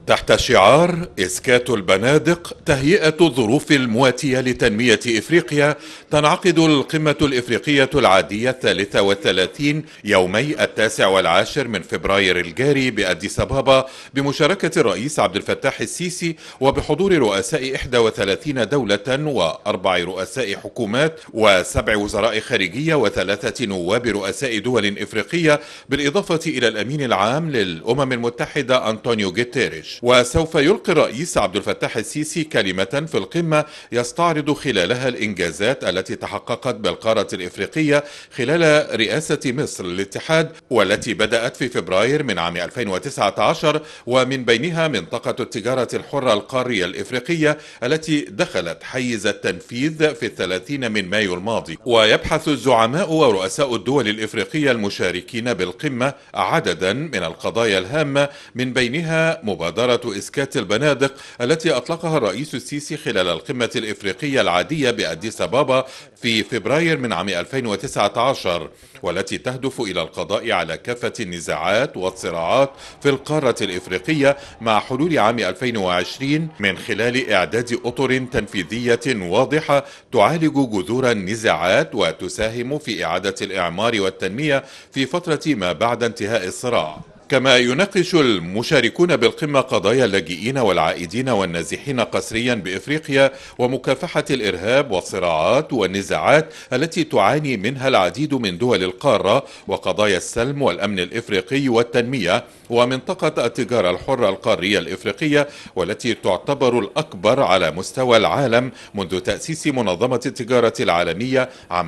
تحت شعار إسكات البنادق تهيئة الظروف المواتية لتنمية إفريقيا تنعقد القمة الإفريقية العادية الثالثة والثلاثين يومي التاسع والعاشر من فبراير الجاري بأديس أبابا بمشاركة الرئيس عبد الفتاح السيسي وبحضور رؤساء 31 دولة وأربع رؤساء حكومات وسبع وزراء خارجية وثلاثة نواب رؤساء دول إفريقية بالإضافة إلى الأمين العام للأمم المتحدة أنطونيو جيتيريش وسوف يلقي الرئيس عبد الفتاح السيسي كلمة في القمة يستعرض خلالها الإنجازات التي تحققت بالقارة الإفريقية خلال رئاسة مصر للاتحاد والتي بدأت في فبراير من عام 2019 ومن بينها منطقة التجارة الحرة القارية الإفريقية التي دخلت حيز التنفيذ في الثلاثين من مايو الماضي ويبحث الزعماء ورؤساء الدول الإفريقية المشاركين بالقمة عددا من القضايا الهامة من بينها مبادرة إسكات البنادق التي أطلقها الرئيس السيسي خلال القمة الإفريقية العادية بأديس أبابا في فبراير من عام 2019 والتي تهدف إلى القضاء على كافة النزاعات والصراعات في القارة الإفريقية مع حلول عام 2020 من خلال إعداد أطر تنفيذية واضحة تعالج جذور النزاعات وتساهم في إعادة الإعمار والتنمية في فترة ما بعد انتهاء الصراع كما يناقش المشاركون بالقمة قضايا اللاجئين والعائدين والنازحين قسريا بإفريقيا ومكافحة الإرهاب والصراعات والنزاعات التي تعاني منها العديد من دول القارة وقضايا السلم والأمن الإفريقي والتنمية ومنطقة التجارة الحرة القارية الإفريقية والتي تعتبر الأكبر على مستوى العالم منذ تأسيس منظمة التجارة العالمية عام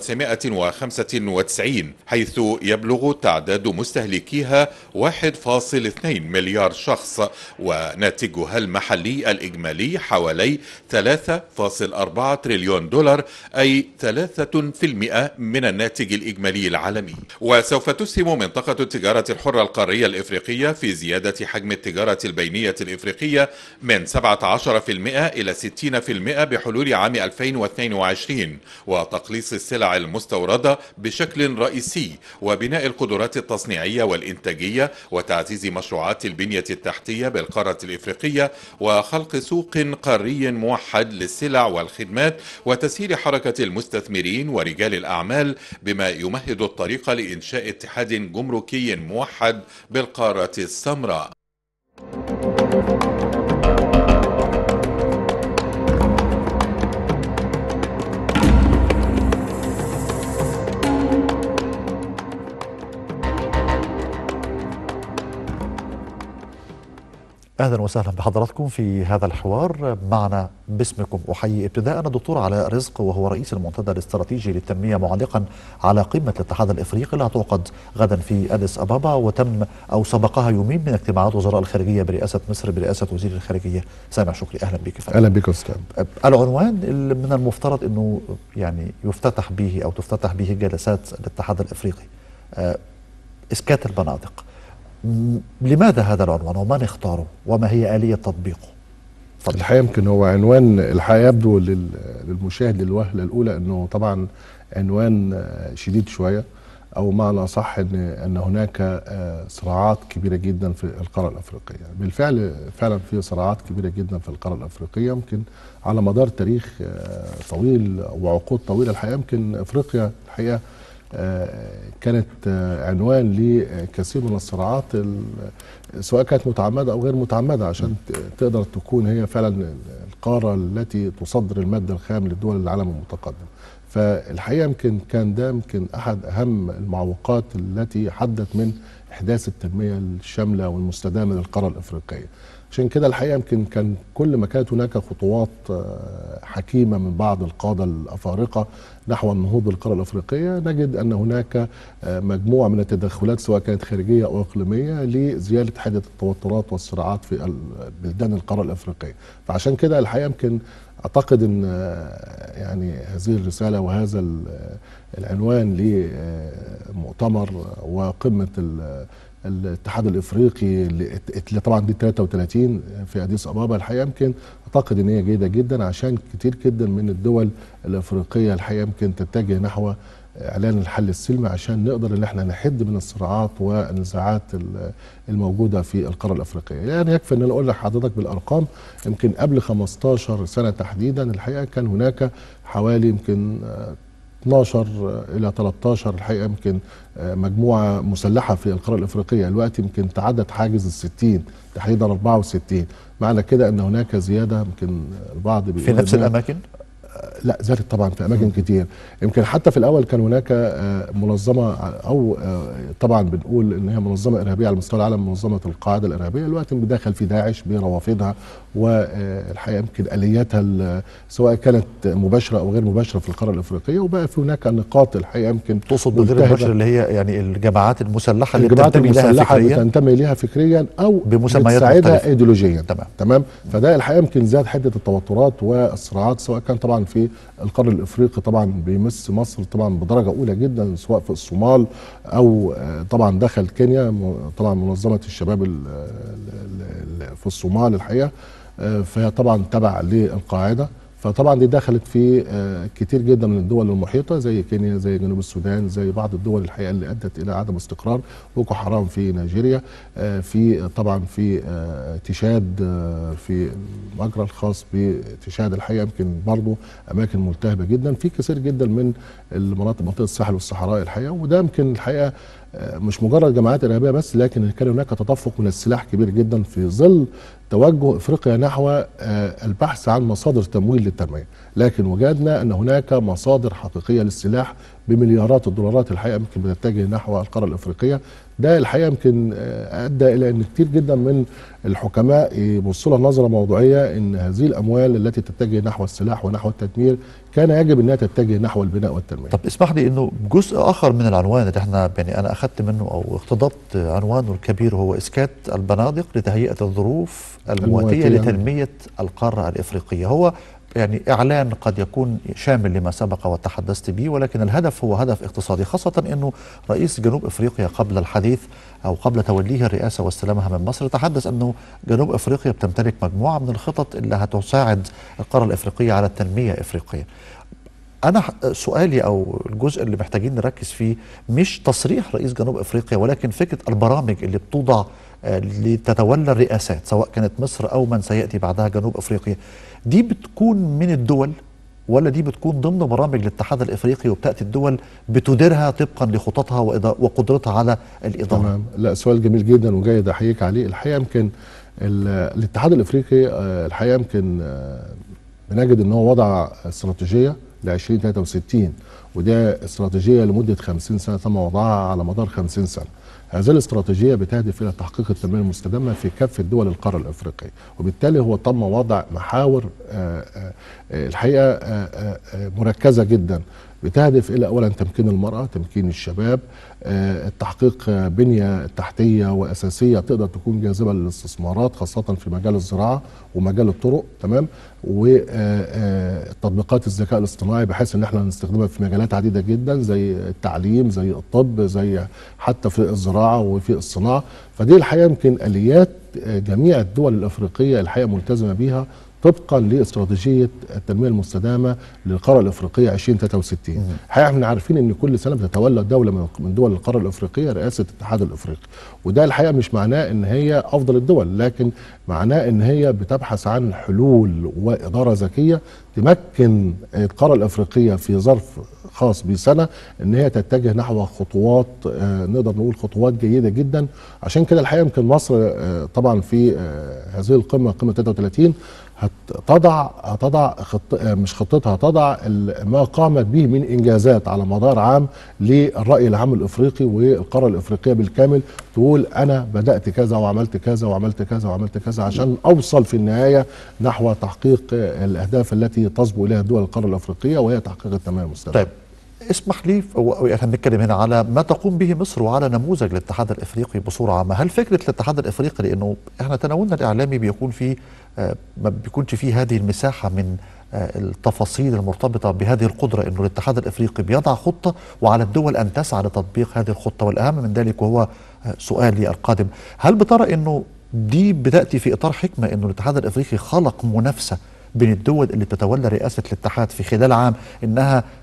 1995 حيث يبلغ تعداد مستهلكيها 1.2 مليار شخص وناتجها المحلي الإجمالي حوالي 3.4 تريليون دولار أي 3% من الناتج الإجمالي العالمي وسوف تسهم منطقة التجارة الحرة القارية الإفريقية في زيادة حجم التجارة البينية الإفريقية من 17% إلى 60% بحلول عام 2022 وتقليص السلع المستوردة بشكل رئيسي وبناء القدرات التصنيعية والإنتاجية وتعزيز مشروعات البنية التحتية بالقارة الإفريقية وخلق سوق قاري موحد للسلع والخدمات وتسهيل حركة المستثمرين ورجال الأعمال بما يمهد الطريق لإنشاء اتحاد جمركي موحد بالقارة السمراء اهلا وسهلا بحضراتكم في هذا الحوار معنا باسمكم احيي ابتداء الدكتور علاء رزق وهو رئيس المنتدى الاستراتيجي للتنميه معلقا على قمه الاتحاد الافريقي اللي هتعقد غدا في اديس ابابا وتم او سبقها يومين من اجتماعات وزراء الخارجيه برئاسه مصر برئاسه وزير الخارجيه سامع شكري اهلا بك فندم. اهلا بك استاذ العنوان اللي من المفترض انه يعني يفتتح به او تفتتح به جلسات الاتحاد الافريقي اسكات البنادق لماذا هذا العنوان ومن اختاره وما هي آلية تطبيقه فضل. الحقيقة يمكن هو عنوان الحقيقة يبدو للمشاهد للوهلة الأولى أنه طبعا عنوان شديد شوية أو معنى صح أن, أن هناك صراعات كبيرة جدا في القارة الأفريقية بالفعل فعلا في صراعات كبيرة جدا في القارة الأفريقية يمكن على مدار تاريخ طويل وعقود طويلة الحقيقة يمكن أفريقيا الحقيقة كانت عنوان لكثير من الصراعات سواء كانت متعمده او غير متعمده عشان تقدر تكون هي فعلا القاره التي تصدر الماده الخام لدول العالم المتقدم. فالحقيقه يمكن كان ده يمكن احد اهم المعوقات التي حدت من احداث التنميه الشامله والمستدامه للقاره الافريقيه. عشان كده الحقيقه يمكن كان كل ما كانت هناك خطوات حكيمه من بعض القاده الافارقه نحو النهوض بالقاره الافريقيه نجد ان هناك مجموعه من التدخلات سواء كانت خارجيه او اقليميه لزياده حده التوترات والصراعات في بلدان القاره الافريقيه فعشان كده الحقيقه يمكن اعتقد ان يعني هذه الرساله وهذا العنوان لمؤتمر وقمه الاتحاد الافريقي اللي طبعا دي 33 في اديس ابابا الحقيقه يمكن اعتقد ان هي جيده جدا عشان كتير جدا من الدول الافريقيه الحقيقه يمكن تتجه نحو اعلان الحل السلمي عشان نقدر ان احنا نحد من الصراعات والنزاعات ال- الموجوده في القاره الافريقيه يعني يكفي ان انا اقول لحضرتك بالارقام يمكن قبل 15 سنه تحديدا الحقيقه كان هناك حوالي يمكن آه، 12 الى 13 الحقيقه يمكن آه، مجموعه مسلحه في القاره الافريقيه الوقت يمكن تعدت حاجز ال 60 تحديدا 64 معنى كده ان هناك زياده يمكن البعض في بيقول نفس إنها- الاماكن لا زادت طبعا في اماكن كتير يمكن حتى في الاول كان هناك آه، منظمه او آه، طبعا بنقول ان هي منظمه ارهابيه على مستوى العالم منظمه القاعده الارهابيه الوقت بداخل في داعش بروافدها والحقيقه يمكن الياتها ال- سواء كانت مباشره او غير مباشره في القاره الافريقيه وبقى في هناك نقاط الحقيقه يمكن تقصد بغير ملتهبة. المباشر اللي هي يعني الجماعات المسلحه اللي الجماعات بتنتمي لها المسلحه فكريا بتنتمي ليها فكريا او بمسميات بتساعدها مختلفة. ايديولوجيا تمام. تمام فده الحقيقه يمكن زاد حده التوترات والصراعات سواء كان طبعا في القرن الافريقي طبعا بيمس مصر طبعا بدرجه اولى جدا سواء في الصومال او آه، طبعا دخل كينيا م- طبعا منظمه الشباب ال- ال- ال- في الصومال الحقيقه آه، فهي طبعا تبع للقاعده فطبعا دي دخلت في آه، كتير جدا من الدول المحيطه زي كينيا زي جنوب السودان زي بعض الدول الحقيقه اللي ادت الى عدم استقرار بوكو حرام في نيجيريا آه، في طبعا في آه، تشاد آه، في المجرى الخاص بتشاد الحقيقه يمكن برضه اماكن ملتهبه جدا في كثير جدا من المناطق منطقه الساحل والصحراء الحقيقه وده يمكن الحقيقه آه، مش مجرد جماعات ارهابيه بس لكن كان هناك تدفق من السلاح كبير جدا في ظل توجه افريقيا نحو آه، البحث عن مصادر تمويل للتنميه، لكن وجدنا ان هناك مصادر حقيقيه للسلاح بمليارات الدولارات الحقيقه يمكن بتتجه نحو القاره الافريقيه، ده الحقيقه يمكن آه، ادى الى ان كتير جدا من الحكماء يبصوا لها نظره موضوعيه ان هذه الاموال التي تتجه نحو السلاح ونحو التدمير كان يجب انها تتجه نحو البناء والتنميه. طب اسمح لي انه جزء اخر من العنوان اللي احنا يعني انا اخذت منه او اقتضبت عنوانه الكبير هو اسكات البنادق لتهيئه الظروف المواتيه المواتية. لتنميه القاره الافريقيه هو يعني اعلان قد يكون شامل لما سبق وتحدثت به ولكن الهدف هو هدف اقتصادي خاصه انه رئيس جنوب افريقيا قبل الحديث او قبل توليه الرئاسه واستلامها من مصر تحدث انه جنوب افريقيا بتمتلك مجموعه من الخطط اللي هتساعد القاره الافريقيه على التنميه افريقيا انا ح- سؤالي او الجزء اللي محتاجين نركز فيه مش تصريح رئيس جنوب افريقيا ولكن فكره البرامج اللي بتوضع آه، لتتولى الرئاسات سواء كانت مصر او من سياتي بعدها جنوب افريقيا دي بتكون من الدول ولا دي بتكون ضمن برامج الاتحاد الافريقي وبتاتي الدول بتديرها طبقا لخططها وإدا- وقدرتها على الاداره تمام لا سؤال جميل جدا وجيد احييك عليه الحقيقه يمكن ال- الاتحاد الافريقي آه، الحقيقه يمكن آه، بنجد ان هو وضع استراتيجيه ل 2063 وده استراتيجيه لمده 50 سنه تم وضعها على مدار 50 سنه هذه الاستراتيجيه بتهدف الى تحقيق التنميه المستدامه في كافه دول القاره الافريقيه وبالتالي هو تم وضع محاور آه، آه، آه، الحقيقه آه، آه، آه، مركزه جدا بتهدف الى اولا تمكين المراه تمكين الشباب آه، التحقيق آه، بنيه تحتيه واساسيه تقدر تكون جاذبه للاستثمارات خاصه في مجال الزراعه ومجال الطرق تمام وتطبيقات الذكاء الاصطناعي بحيث ان احنا نستخدمها في مجالات عديده جدا زي التعليم زي الطب زي حتى في الزراعه وفي الصناعه فدي الحقيقه يمكن اليات آه، جميع الدول الافريقيه الحقيقه ملتزمه بيها طبقا لاستراتيجيه التنميه المستدامه للقاره الافريقيه 2063 الحقيقه احنا عارفين ان كل سنه بتتولى دوله من- من دول القاره الافريقيه رئاسه الاتحاد الافريقي وده الحقيقه مش معناه ان هي افضل الدول لكن معناه ان هي بتبحث عن حلول واداره ذكيه تمكن القاره الافريقيه في ظرف خاص بسنه ان هي تتجه نحو خطوات آه، نقدر نقول خطوات جيده جدا عشان كده الحقيقه يمكن مصر آه، طبعا في آه، هذه القمه قمه 33 هتضع هتضع خط آه، مش خطتها هتضع ال- ما قامت به من انجازات على مدار عام للراي العام الافريقي والقاره الافريقيه بالكامل تقول انا بدات كذا وعملت كذا وعملت كذا وعملت كذا عشان اوصل في النهايه نحو تحقيق آه، الاهداف التي تصبو اليها دول القاره الافريقيه وهي تحقيق التنميه المستدامه طيب اسمح لي ف- و- احنا بنتكلم هنا على ما تقوم به مصر وعلى نموذج الاتحاد الافريقي بصوره عامه، هل فكره الاتحاد الافريقي لانه احنا تناولنا الاعلامي بيكون فيه آه، ما بيكونش فيه هذه المساحه من آه، التفاصيل المرتبطه بهذه القدره انه الاتحاد الافريقي بيضع خطه وعلى الدول ان تسعى لتطبيق هذه الخطه والاهم من ذلك وهو آه، سؤالي القادم، هل بترى انه دي بتاتي في اطار حكمه انه الاتحاد الافريقي خلق منافسه بين الدول اللي بتتولى رئاسه الاتحاد في خلال عام انها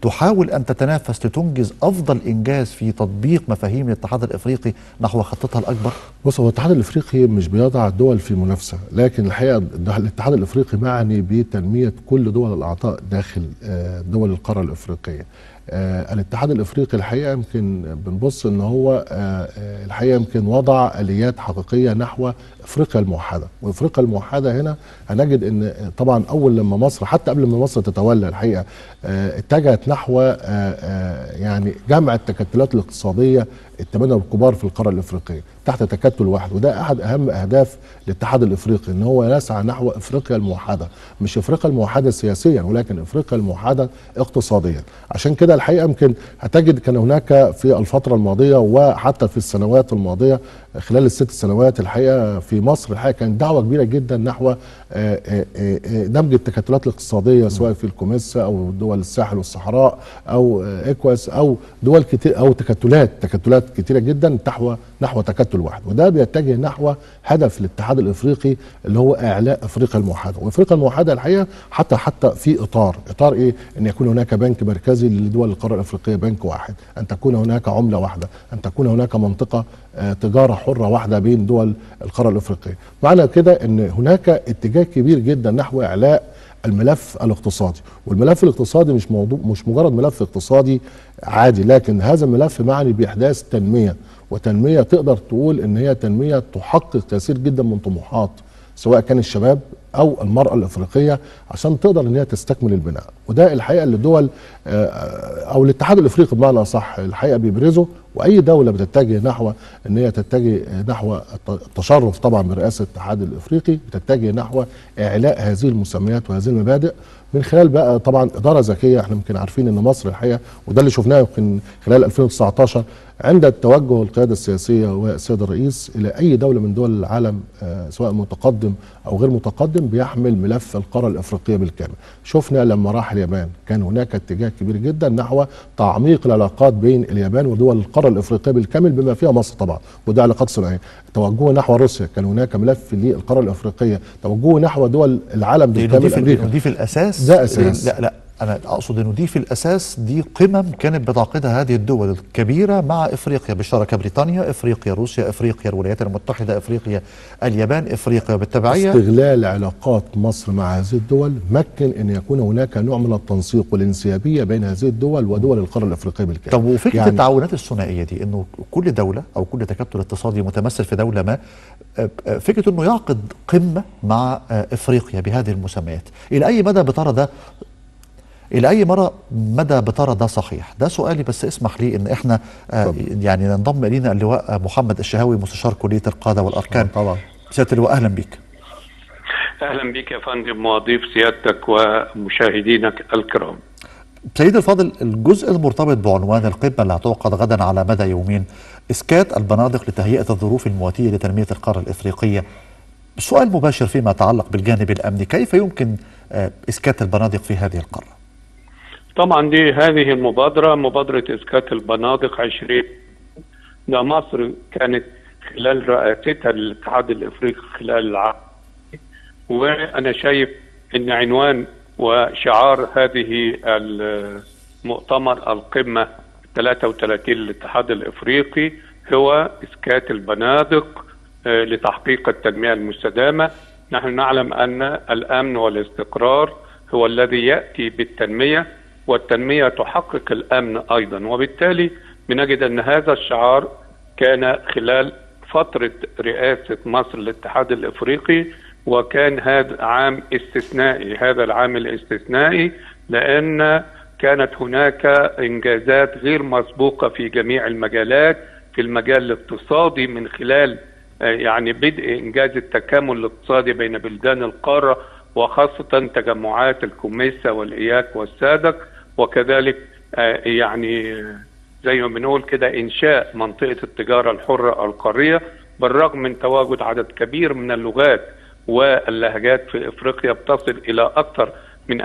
تحاول أن تتنافس لتنجز أفضل إنجاز في تطبيق مفاهيم الاتحاد الإفريقي نحو خطتها الأكبر بص هو الاتحاد الافريقي مش بيضع الدول في منافسه لكن الحقيقه ده- الاتحاد الافريقي معني بتنميه كل دول الاعضاء داخل آه، دول القاره الافريقيه آه، الاتحاد الافريقي الحقيقه يمكن بنبص ان هو آه، آه، الحقيقه يمكن وضع اليات حقيقيه نحو افريقيا الموحده وافريقيا الموحده هنا هنجد ان طبعا اول لما مصر حتى قبل ما مصر تتولى الحقيقه آه، اتجهت نحو آه، آه، يعني جمع التكتلات الاقتصاديه الثمانيه الكبار في القاره الافريقيه تحت تكتل واحد وده احد اهم اهداف الاتحاد الافريقي ان هو يسعى نحو افريقيا الموحده مش افريقيا الموحده سياسيا ولكن افريقيا الموحده اقتصاديا عشان كده الحقيقه يمكن هتجد كان هناك في الفتره الماضيه وحتى في السنوات الماضيه خلال الست سنوات الحقيقه في مصر الحقيقه كانت دعوه كبيره جدا نحو آه، آه، آه، آه، دمج التكتلات الاقتصاديه سواء في الكوميسا او دول الساحل والصحراء او آه، اكواس او دول كتير او تكتلات تكتلات كتيره جدا نحو نحو تكتل واحد وده بيتجه نحو هدف الاتحاد الافريقي اللي هو اعلاء افريقيا الموحده وافريقيا الموحده الحقيقه حتى حتى في اطار اطار ايه ان يكون هناك بنك مركزي لدول القاره الافريقيه بنك واحد ان تكون هناك عمله واحده ان تكون هناك منطقه آه، تجاره حره واحده بين دول القاره الافريقيه معنى كده ان هناك اتجاه كبير جدا نحو اعلاء الملف الاقتصادي والملف الاقتصادي مش موضوع مش مجرد ملف اقتصادي عادي لكن هذا الملف معني باحداث تنميه وتنميه تقدر تقول ان هي تنميه تحقق كثير جدا من طموحات سواء كان الشباب او المراه الافريقيه عشان تقدر ان هي تستكمل البناء وده الحقيقه اللي دول آه، او الاتحاد الافريقي بمعنى اصح الحقيقه بيبرزه واي دوله بتتجه نحو ان هي تتجه نحو التشرف طبعا برئاسه الاتحاد الافريقي بتتجه نحو اعلاء هذه المسميات وهذه المبادئ من خلال بقى طبعا اداره ذكيه احنا يمكن عارفين ان مصر الحقيقه وده اللي شفناه يمكن خلال 2019 عند التوجه القياده السياسيه والسيد الرئيس الى اي دوله من دول العالم آه، سواء متقدم او غير متقدم بيحمل ملف القاره الافريقيه بالكامل. شفنا لما راح اليابان كان هناك اتجاه كبير جدا نحو تعميق العلاقات بين اليابان ودول القاره الافريقيه بالكامل بما فيها مصر طبعا وده علاقات ثنائيه. توجهه نحو روسيا كان هناك ملف للقاره الافريقيه، توجهه نحو دول العالم بالكامل نضيف امريكا. نضيف الاساس ده أساس. لا لا انا اقصد انه دي في الاساس دي قمم كانت بتعقدها هذه الدول الكبيره مع افريقيا بالشراكه بريطانيا افريقيا روسيا افريقيا الولايات المتحده افريقيا اليابان افريقيا بالتبعيه استغلال علاقات مصر مع هذه الدول مكن ان يكون هناك نوع من التنسيق والانسيابيه بين هذه الدول ودول القاره الافريقيه بالكامل. طب وفكره يعني يعني التعاونات الثنائيه دي انه كل دوله او كل تكتل اقتصادي متمثل في دوله ما آه، آه، فكره انه يعقد قمه مع آه، افريقيا بهذه المسميات الى اي مدى بترى ده الى اي مرة مدى بترى ده صحيح ده سؤالي بس اسمح لي ان احنا آه طبعا. يعني ننضم الينا اللواء محمد الشهاوي مستشار كليه القاده والاركان طبعا سياده اللواء اهلا بك اهلا بك يا فندم واضيف سيادتك ومشاهدينك الكرام. سيدي الفاضل الجزء المرتبط بعنوان القمة اللي هتعقد غدا على مدى يومين إسكات البنادق لتهيئة الظروف المواتية لتنمية القارة الإفريقية سؤال مباشر فيما يتعلق بالجانب الأمني كيف يمكن آه، إسكات البنادق في هذه القارة؟ طبعا دي هذه المبادرة مبادرة إسكات البنادق 20 ده مصر كانت خلال رئاستها للاتحاد الإفريقي خلال العام وأنا شايف أن عنوان وشعار هذه المؤتمر القمة 33 للاتحاد الإفريقي هو إسكات البنادق آه، لتحقيق التنمية المستدامة نحن نعلم أن الأمن والاستقرار هو الذي يأتي بالتنمية والتنمية تحقق الأمن أيضا وبالتالي بنجد أن هذا الشعار كان خلال فترة رئاسة مصر للاتحاد الإفريقي وكان هذا عام استثنائي هذا العام الاستثنائي لأن كانت هناك إنجازات غير مسبوقة في جميع المجالات في المجال الاقتصادي من خلال آه، يعني بدء إنجاز التكامل الاقتصادي بين بلدان القارة وخاصة تجمعات الكوميسا والإياك والسادك وكذلك آه، يعني آه، زي ما بنقول كده إنشاء منطقة التجارة الحرة القارية بالرغم من تواجد عدد كبير من اللغات واللهجات في افريقيا بتصل الى اكثر من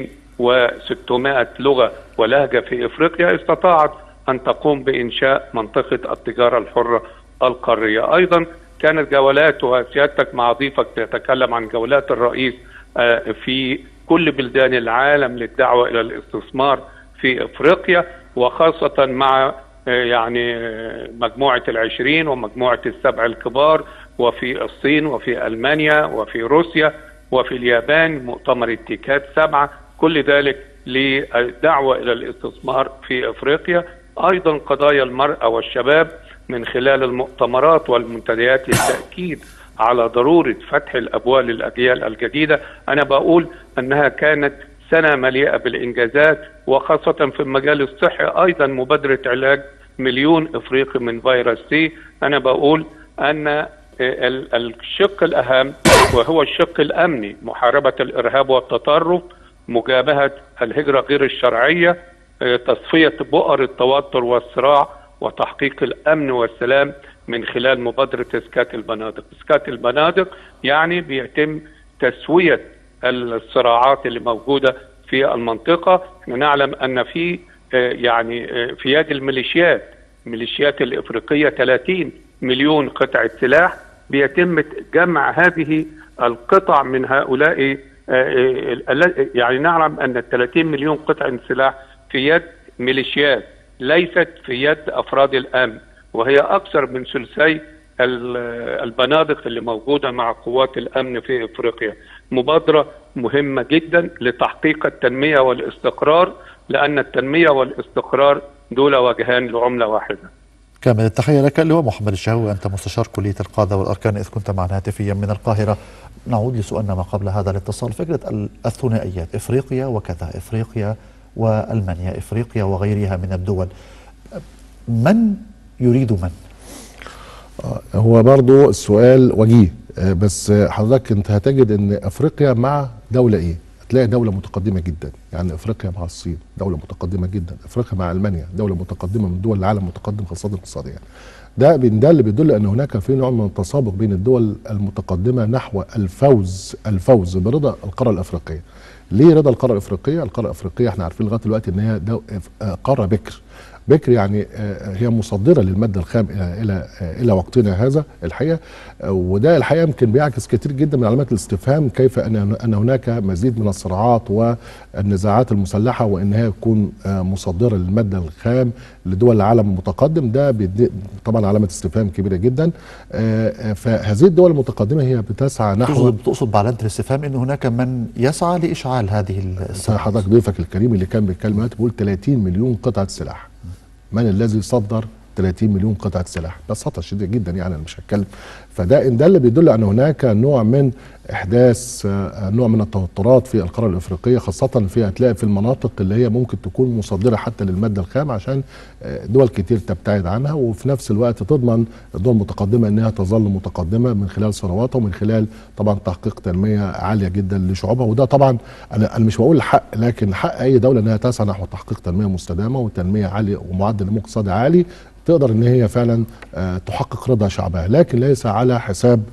2600 لغه ولهجه في افريقيا استطاعت ان تقوم بانشاء منطقه التجاره الحره القاريه ايضا كانت جولات وسيادتك مع ضيفك تتكلم عن جولات الرئيس آه، في كل بلدان العالم للدعوه الى الاستثمار في افريقيا وخاصه مع يعني مجموعه العشرين ومجموعه السبع الكبار وفي الصين وفي المانيا وفي روسيا وفي اليابان مؤتمر التيكات سبعه كل ذلك للدعوه الى الاستثمار في افريقيا ايضا قضايا المراه والشباب من خلال المؤتمرات والمنتديات التاكيد على ضروره فتح الابواب للاجيال الجديده انا بقول انها كانت سنه مليئه بالانجازات وخاصه في المجال الصحي ايضا مبادره علاج مليون افريقي من فيروس سي انا بقول ان الشق الاهم وهو الشق الامني محاربه الارهاب والتطرف مجابهه الهجره غير الشرعيه تصفيه بؤر التوتر والصراع وتحقيق الامن والسلام من خلال مبادره اسكات البنادق، اسكات البنادق يعني بيتم تسويه الصراعات اللي موجوده في المنطقه، احنا نعلم ان في يعني في يد الميليشيات الميليشيات الافريقيه 30 مليون قطعه سلاح بيتم جمع هذه القطع من هؤلاء يعني نعلم ان ال 30 مليون قطعه سلاح في يد ميليشيات ليست في يد افراد الامن وهي اكثر من ثلثي البنادق اللي موجوده مع قوات الامن في افريقيا مبادره مهمه جدا لتحقيق التنميه والاستقرار لان التنميه والاستقرار دول وجهان لعمله واحده كامل التحية لك اللواء محمد الشهوي أنت مستشار كلية القادة والأركان إذ كنت معنا هاتفيا من القاهرة نعود لسؤالنا ما قبل هذا الاتصال فكرة الثنائيات إفريقيا وكذا إفريقيا وألمانيا إفريقيا وغيرها من الدول من يريد من؟ هو برضو السؤال وجيه بس حضرتك انت هتجد ان افريقيا مع دولة ايه هتلاقي دولة متقدمة جدا يعني افريقيا مع الصين دولة متقدمة جدا افريقيا مع المانيا دولة متقدمة من دول العالم متقدم خاصة اقتصاديا ده ده اللي بيدل ان هناك في نوع من التسابق بين الدول المتقدمة نحو الفوز الفوز برضا القارة الافريقية ليه رضا القاره الافريقيه؟ القاره الافريقيه احنا عارفين لغايه دلوقتي ان هي قاره بكر بكر يعني هي مصدره للماده الخام الى الى وقتنا هذا الحقيقه وده الحقيقه يمكن بيعكس كثير جدا من علامات الاستفهام كيف ان ان هناك مزيد من الصراعات والنزاعات المسلحه وان هي تكون مصدره للماده الخام لدول العالم المتقدم ده طبعا علامه استفهام كبيره جدا فهذه الدول المتقدمه هي بتسعى نحو تقصد بعلامه الاستفهام ان هناك من يسعى لاشعال هذه الصراعات حضرتك ضيفك الكريم اللي كان بيتكلم دلوقتي بيقول 30 مليون قطعه سلاح من الذي صدر 30 مليون قطعه سلاح ببساطه شديده جدا يعني انا مش هتكلم فده ده اللي بيدل ان هناك نوع من احداث نوع من التوترات في القاره الافريقيه خاصه في هتلاقي في المناطق اللي هي ممكن تكون مصدره حتى للماده الخام عشان دول كتير تبتعد عنها وفي نفس الوقت تضمن الدول المتقدمه انها تظل متقدمه من خلال ثرواتها ومن خلال طبعا تحقيق تنميه عاليه جدا لشعوبها وده طبعا انا انا مش بقول حق لكن حق اي دوله انها تسعى نحو تحقيق تنميه مستدامه وتنميه عاليه ومعدل نمو اقتصادي عالي تقدر ان هي فعلا تحقق رضا شعبها لكن ليس على حساب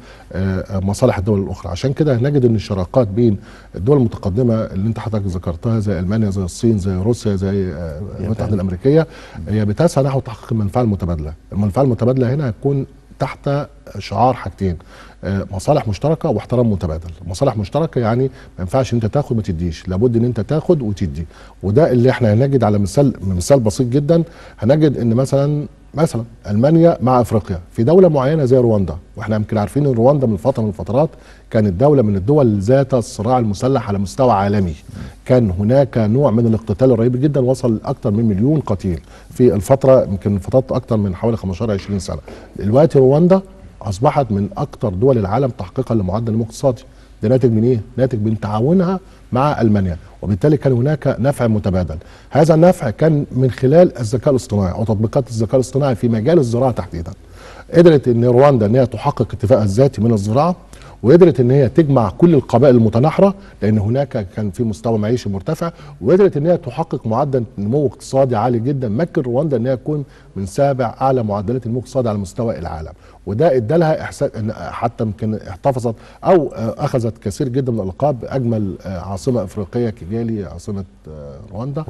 مصالح الدول الاخرى عشان كده نجد ان الشراكات بين الدول المتقدمه اللي انت حضرتك ذكرتها زي المانيا زي الصين زي روسيا زي الولايات المتحده الامريكيه هي بتسعى نحو تحقيق المنفعه المتبادله المنفعه المتبادله هنا هتكون تحت شعار حاجتين مصالح مشتركه واحترام متبادل مصالح مشتركه يعني ما ينفعش انت تاخد ما تديش لابد ان انت تاخد وتدي وده اللي احنا هنجد على مثال مثال بسيط جدا هنجد ان مثلا مثلا المانيا مع افريقيا في دوله معينه زي رواندا واحنا يمكن عارفين ان رواندا من فتره من الفترات كانت دوله من الدول ذات الصراع المسلح على مستوى عالمي كان هناك نوع من الاقتتال الرهيب جدا وصل لاكثر من مليون قتيل في الفتره يمكن فترات اكثر من حوالي 15 20 سنه دلوقتي رواندا اصبحت من اكثر دول العالم تحقيقا لمعدل النمو الاقتصادي ده ناتج من ايه؟ ناتج من تعاونها مع المانيا وبالتالي كان هناك نفع متبادل هذا النفع كان من خلال الذكاء الاصطناعي او تطبيقات الذكاء الاصطناعي في مجال الزراعه تحديدا قدرت ان رواندا ان هي تحقق اتفاقها الذاتي من الزراعه وقدرت ان هي تجمع كل القبائل المتناحره لان هناك كان في مستوى معيشي مرتفع وقدرت ان هي تحقق معدل نمو اقتصادي عالي جدا مكن رواندا ان هي تكون من سابع اعلى معدلات النمو الاقتصادي على مستوى العالم وده ادى لها احساس ان حتى يمكن احتفظت او اخذت كثير جدا من الالقاب اجمل عاصمه افريقيه كيجالي عاصمه رواندا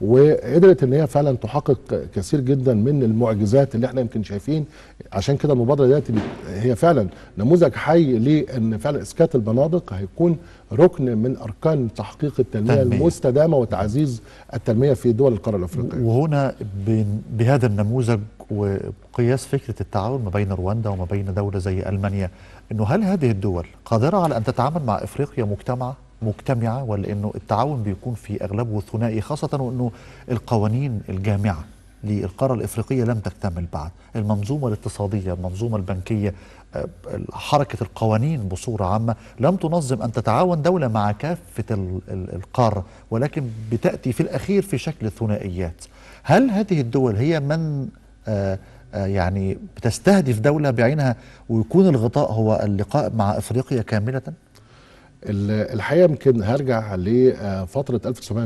وقدرت ان هي فعلا تحقق كثير جدا من المعجزات اللي احنا يمكن شايفين عشان كده المبادره ديت هي فعلا نموذج حي لان ان فعلا اسكات البنادق هيكون ركن من اركان تحقيق التنميه تنمية. المستدامه وتعزيز التنميه في دول القاره الافريقيه وهنا بين- بهذا النموذج وقياس فكرة التعاون ما بين رواندا وما بين دولة زي ألمانيا أنه هل هذه الدول قادرة على أن تتعامل مع إفريقيا مجتمعة مجتمعة ولا أنه التعاون بيكون في أغلبه ثنائي خاصة وأنه القوانين الجامعة للقارة الإفريقية لم تكتمل بعد المنظومة الاقتصادية المنظومة البنكية آه، حركة القوانين بصورة عامة لم تنظم أن تتعاون دولة مع كافة ال- ال- القارة ولكن بتأتي في الأخير في شكل ثنائيات هل هذه الدول هي من آه، آه، يعني بتستهدف دولة بعينها ويكون الغطاء هو اللقاء مع أفريقيا كاملة ال- الحقيقه يمكن هرجع لفتره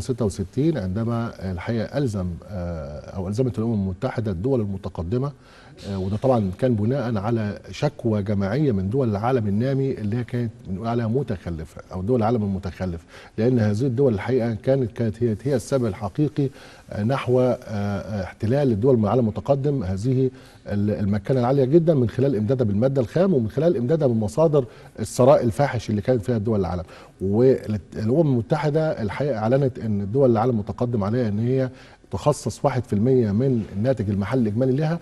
1966 عندما الحقيقه الزم آه، او الزمت الامم المتحده الدول المتقدمه آه، وده طبعا كان بناء على شكوى جماعيه من دول العالم النامي اللي هي كانت بنقول عليها متخلفه او دول العالم المتخلف لان هذه الدول الحقيقه كانت كانت هي هي السبب الحقيقي آه، نحو آه، آه، احتلال الدول من العالم المتقدم هذه ال- المكانه العاليه جدا من خلال امدادها بالماده الخام ومن خلال امدادها بمصادر الثراء الفاحش اللي كانت فيها دول العالم والامم المتحده الحقيقه اعلنت ان الدول العالم المتقدم عليها ان هي تخصص 1% من الناتج المحلي الاجمالي لها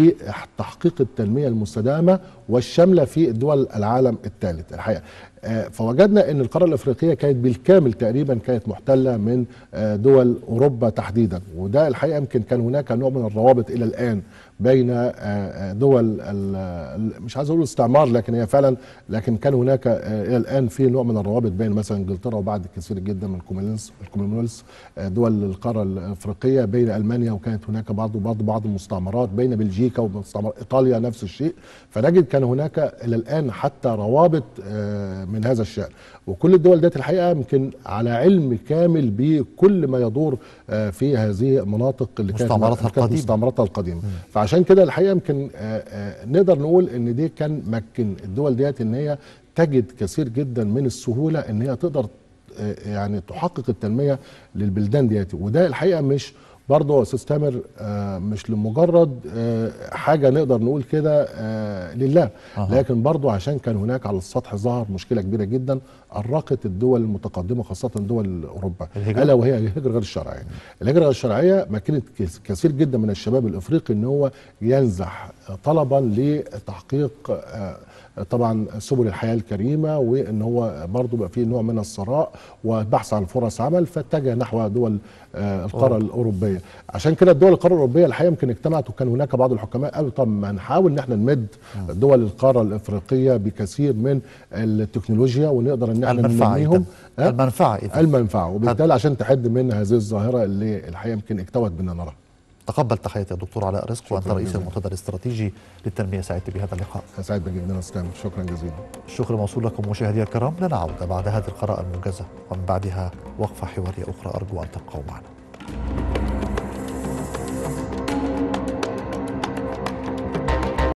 لتحقيق التنميه المستدامه والشامله في الدول العالم الثالث الحقيقه آه، فوجدنا ان القاره الافريقيه كانت بالكامل تقريبا كانت محتله من آه، دول اوروبا تحديدا وده الحقيقه يمكن كان هناك نوع من الروابط الى الان بين آه، آه، دول ال- ال- مش عايز اقول الاستعمار لكن هي فعلا لكن كان هناك آه، الى الان في نوع من الروابط بين مثلا انجلترا وبعد كثير جدا من الكومنولز الكومنولز آه، دول القاره الافريقيه بين المانيا وكانت هناك بعض برضه بعض المستعمرات بين بلجيكا ومستعمر ايطاليا نفس الشيء فنجد كان هناك الى الان حتى روابط آه، من هذا الشان وكل الدول ديت الحقيقه يمكن على علم كامل بكل ما يدور آه، في هذه المناطق اللي كانت مستعمراتها كانت القديمة. مستعمراتها القديمه فعشان كده الحقيقه يمكن آه، آه، نقدر نقول ان دي كان مكن الدول ديت ان هي تجد كثير جدا من السهوله ان هي تقدر آه، يعني تحقق التنميه للبلدان ديت وده الحقيقه مش برضه يا استاذ تامر آه، مش لمجرد آه، حاجه نقدر نقول كده آه، لله أها. لكن برضه عشان كان هناك على السطح ظهر مشكله كبيره جدا ارقت الدول المتقدمه خاصه دول اوروبا الهجرة؟ الا وهي الهجره غير الشرعيه الهجره غير الشرعيه مكنت كس- كثير جدا من الشباب الافريقي ان هو ينزح طلبا لتحقيق آه، طبعا سبل الحياه الكريمه وان هو برضه بقى فيه نوع من الثراء والبحث عن فرص عمل فاتجه نحو دول آه، القاره أوروبا. الاوروبيه عشان كده الدول القاره الاوروبيه الحقيقه يمكن اجتمعت وكان هناك بعض الحكماء قالوا طب ما نحاول ان احنا نمد دول القاره الافريقيه بكثير من التكنولوجيا ونقدر ان احنا المنفعة ننميهم إذن. آه؟ المنفعة إذن. المنفعه وبالتالي عشان تحد من هذه الظاهره اللي الحقيقه يمكن اكتوت بنا نراها تقبل تحياتي يا دكتور علاء رزق وأنت شكراً رئيس جزيلاً. المنتدى الاستراتيجي للتنمية سعدت بهذا اللقاء سعيد جدا استاذ شكرا جزيلا الشكر موصول لكم مشاهدي الكرام لنا عودة بعد هذه القراءة الموجزة ومن بعدها وقفة حوارية أخرى أرجو أن تبقوا معنا